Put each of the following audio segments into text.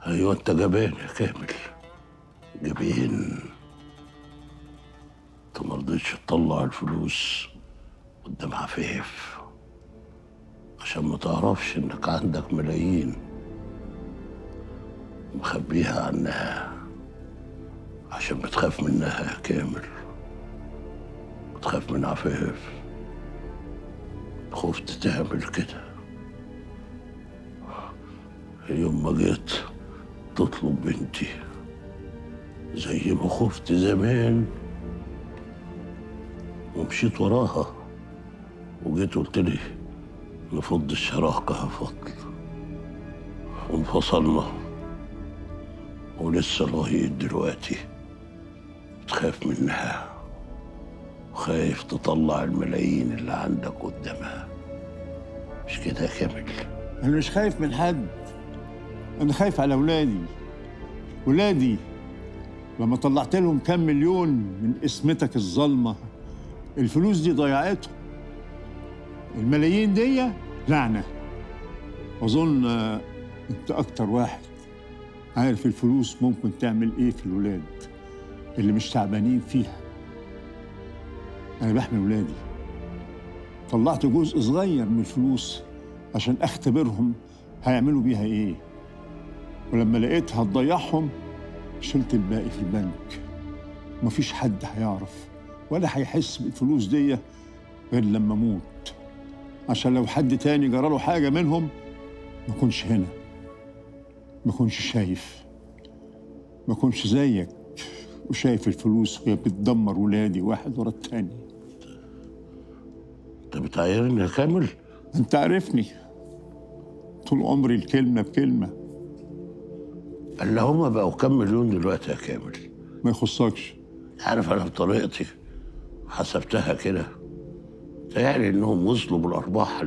ايوه انت جبان يا كامل جبين انت مرضتش تطلع الفلوس قدام عفيف عشان ما تعرفش انك عندك ملايين مخبيها عنها عشان بتخاف منها يا كامل بتخاف من عفيف خفت تعمل كده يوم ما جيت تطلب بنتي زي ما خفت زمان ومشيت وراها وجيت قلت لي نفض الشراكة يا فضل وانفصلنا ولسه لغاية دلوقتي بتخاف منها وخايف تطلع الملايين اللي عندك قدامها مش كده يا كامل انا مش خايف من حد انا خايف على اولادي ولادي لما طلعت لهم كام مليون من اسمتك الظلمه الفلوس دي ضيعتهم الملايين دي لعنه اظن آه، انت اكتر واحد عارف الفلوس ممكن تعمل ايه في الولاد اللي مش تعبانين فيها انا بحمي ولادي طلعت جزء صغير من الفلوس عشان اختبرهم هيعملوا بيها ايه ولما لقيتها هتضيعهم شلت الباقي في البنك مفيش حد هيعرف ولا هيحس بالفلوس دي غير لما اموت عشان لو حد تاني جراله حاجه منهم ما كنش هنا ما كنش شايف ما كنش زيك وشايف الفلوس وهي بتدمر ولادي واحد ورا التاني انت بتعايرني يا كامل انت عارفني طول عمري الكلمه بكلمه اللي هما بقوا كام مليون دلوقتي يا كامل ما يخصكش عارف انا بطريقتي حسبتها كده تهيألي انهم وصلوا بالارباح ل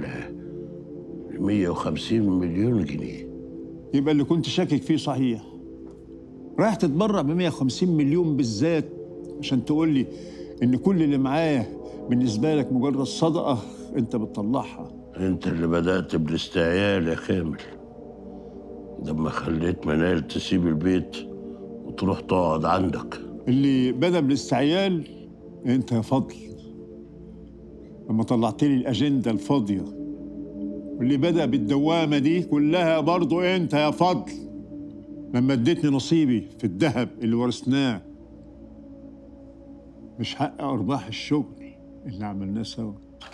150 مليون جنيه يبقى اللي كنت شاكك فيه صحيح رايح تتبرع ب 150 مليون بالذات عشان تقول لي ان كل اللي معايا بالنسبه لك مجرد صدقه انت بتطلعها انت اللي بدأت بالاستعيال يا كامل لما خليت منال تسيب البيت وتروح تقعد عندك اللي بدا بالاستعيال انت يا فضل لما طلعت لي الاجنده الفاضيه واللي بدا بالدوامه دي كلها برضو انت يا فضل لما اديتني نصيبي في الذهب اللي ورثناه مش حق ارباح الشغل اللي عملناه سوا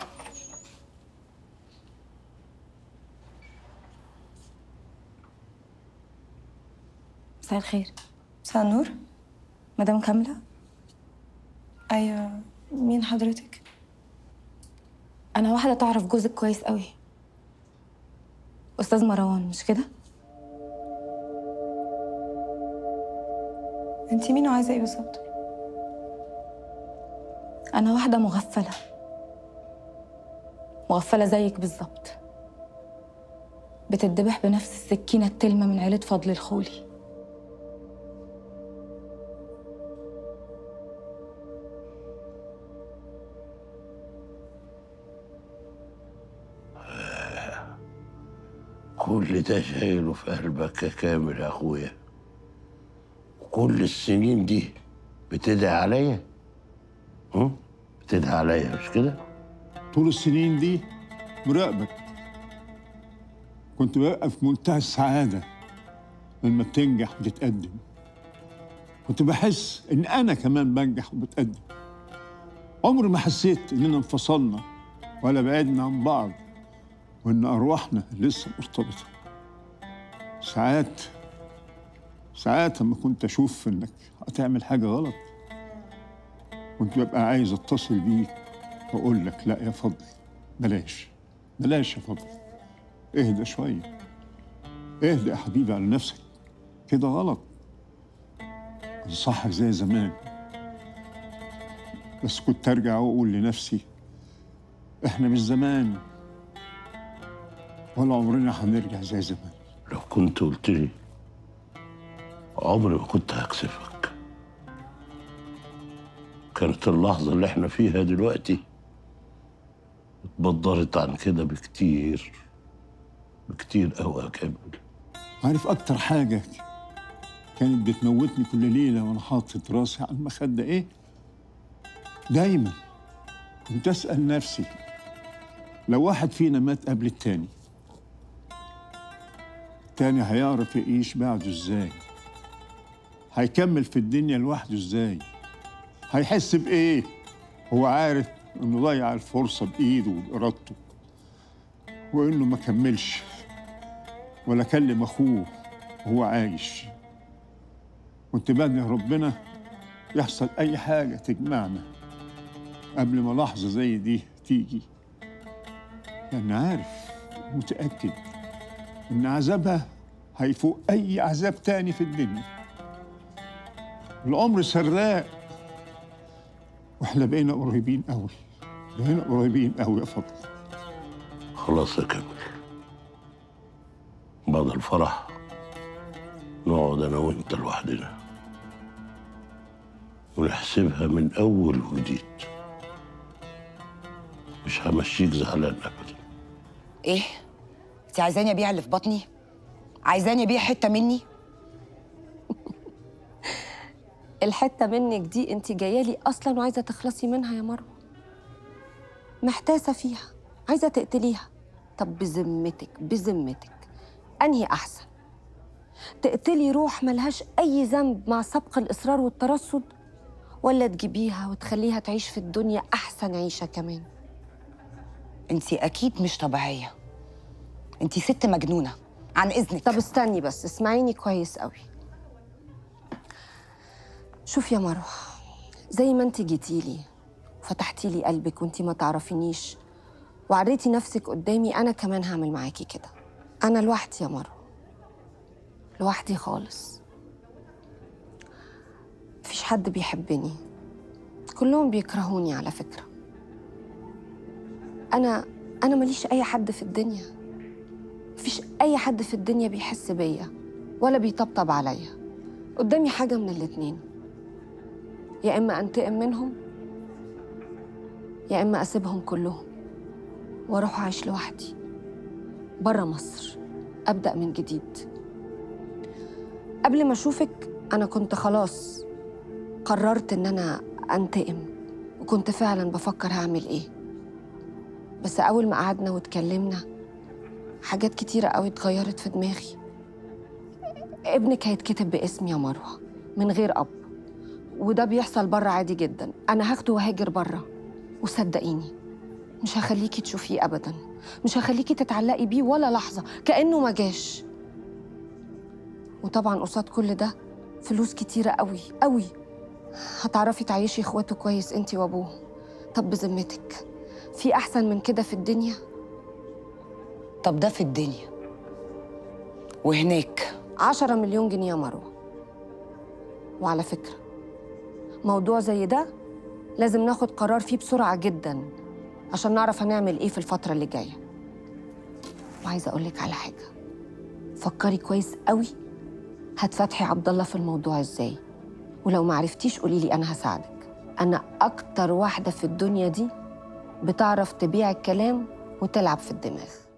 مساء الخير مساء النور مدام كاملة ايوه مين حضرتك أنا واحدة تعرف جوزك كويس قوي أستاذ مروان مش كده؟ انت مين وعايزه ايه بالظبط أنا واحدة مغفلة مغفلة زيك بالظبط بتتذبح بنفس السكينة التلمة من عيلة فضل الخولي كل ده شايله في قلبك يا كامل يا اخويا وكل السنين دي بتدعي عليا هم؟ بتدعي عليا مش كده طول السنين دي مراقبك كنت ببقى في منتهى السعادة لما بتنجح وتتقدم كنت بحس إن أنا كمان بنجح وبتقدم عمري ما حسيت إننا انفصلنا ولا بعدنا عن بعض وإن أرواحنا لسه مرتبطة ساعات ساعات لما كنت أشوف إنك هتعمل حاجة غلط كنت ببقى عايز أتصل بيك وأقول لك لا يا فضل بلاش بلاش يا فضل اهدى شوية اهدى يا حبيبي على نفسك كده غلط انصحك زي زمان بس كنت ارجع واقول لنفسي احنا مش زمان ولا عمرنا هنرجع زي زمان لو كنت قلت لي عمري ما كنت هكسفك كانت اللحظة اللي احنا فيها دلوقتي اتبدرت عن كده بكتير بكتير قوي يا كامل عارف اكتر حاجة كانت بتموتني كل ليلة وأنا حاطط راسي على المخدة إيه؟ دايما كنت أسأل نفسي لو واحد فينا مات قبل التاني التاني هيعرف يعيش بعده إزاي؟ هيكمل في الدنيا لوحده إزاي؟ هيحس بإيه؟ هو عارف إنه ضيع الفرصة بإيده وبإرادته وإنه ما كملش ولا كلم أخوه وهو عايش كنت بدعي ربنا يحصل أي حاجة تجمعنا قبل ما لحظة زي دي تيجي لأن عارف متأكد إن عذابها هيفوق أي عذاب تاني في الدنيا العمر سراق واحنا بقينا قريبين قوي بقينا قريبين قوي يا فضل خلاص يا كامل بعد الفرح نقعد انا وانت لوحدنا ونحسبها من اول وجديد مش همشيك زعلان ابدا ايه انت عايزاني ابيع اللي في بطني عايزاني ابيع حته مني الحته منك دي انت جايه لي اصلا وعايزه تخلصي منها يا مروه محتاسه فيها عايزه تقتليها طب بذمتك بذمتك انهي احسن تقتلي روح ملهاش اي ذنب مع سبق الاصرار والترصد ولا تجيبيها وتخليها تعيش في الدنيا احسن عيشه كمان انت اكيد مش طبيعيه انت ست مجنونه عن اذنك طب استني بس اسمعيني كويس قوي شوف يا مروه زي ما انت جيتي لي وفتحتي لي قلبك وانت ما تعرفينيش وعريتي نفسك قدامي انا كمان هعمل معاكي كده انا لوحدي يا مروه لوحدي خالص مفيش حد بيحبني كلهم بيكرهوني على فكره انا انا ماليش اي حد في الدنيا مفيش اي حد في الدنيا بيحس بيا ولا بيطبطب عليا قدامي حاجه من الاتنين يا اما انتقم منهم يا اما اسيبهم كلهم واروح اعيش لوحدي بره مصر ابدا من جديد قبل ما اشوفك انا كنت خلاص قررت ان انا انتقم وكنت فعلا بفكر هعمل ايه بس اول ما قعدنا واتكلمنا حاجات كتيرة قوي اتغيرت في دماغي ابنك هيتكتب باسمي يا مروة من غير أب وده بيحصل بره عادي جدا أنا هاخده وهاجر بره وصدقيني مش هخليكي تشوفيه أبدا مش هخليكي تتعلقي بيه ولا لحظة كأنه ما جاش وطبعا قصاد كل ده فلوس كتيرة قوي قوي هتعرفي تعيشي اخواته كويس انتي وابوه طب بذمتك في أحسن من كده في الدنيا؟ طب ده في الدنيا وهناك عشرة مليون جنيه يا مروة وعلى فكرة موضوع زي ده لازم ناخد قرار فيه بسرعة جدا عشان نعرف هنعمل ايه في الفترة اللي جاية وعايزة أقولك على حاجة فكري كويس قوي هتفتحي عبد الله في الموضوع ازاي ولو ما عرفتيش قولي لي أنا هساعدك أنا أكتر واحدة في الدنيا دي بتعرف تبيع الكلام وتلعب في الدماغ